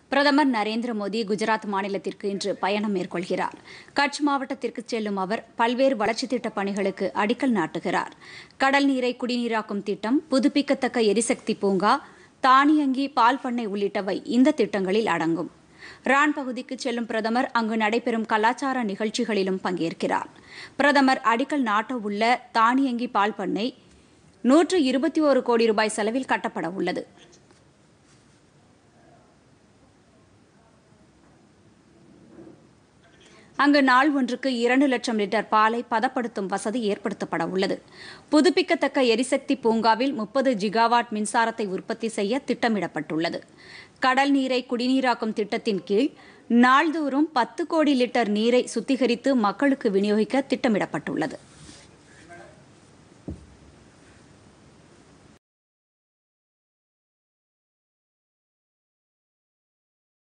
பிரதமர் நரேந்திர மோடி குஜராத் மாநிலத்திற்கு இன்று பயணம் மேற்கொள்கிறார் கட்ச் மாவட்டத்திற்கு செல்லும் அவர் பல்வேறு வளர்ச்சித் திட்டப் பணிகளுக்கு அடிக்கல் நாட்டுகிறார் கடல் நீரை குடிநீராக்கும் திட்டம் புதுப்பிக்கத்தக்க எரிசக்தி பூங்கா தானியங்கி பால் பண்ணை உள்ளிட்டவை இந்த திட்டங்களில் அடங்கும் ரான் பகுதிக்கு செல்லும் பிரதமர் அங்கு நடைபெறும் கலாச்சார நிகழ்ச்சிகளிலும் பங்கேற்கிறார் பிரதமர் அடிக்கல் நாட்ட உள்ள தானியங்கி பால் பண்ணை நூற்று இருபத்தி ஒரு கோடி ரூபாய் செலவில் கட்டப்பட உள்ளது அங்கு நாள் ஒன்றுக்கு இரண்டு லட்சம் லிட்டர் பாலை பதப்படுத்தும் வசதி ஏற்படுத்தப்பட உள்ளது புதுப்பிக்கத்தக்க எரிசக்தி பூங்காவில் முப்பது ஜிகாவாட் மின்சாரத்தை உற்பத்தி செய்ய திட்டமிடப்பட்டுள்ளது கடல் நீரை குடிநீராக்கும் திட்டத்தின் கீழ் நாள்தோறும் பத்து கோடி லிட்டர் நீரை சுத்திகரித்து மக்களுக்கு விநியோகிக்க திட்டமிடப்பட்டுள்ளது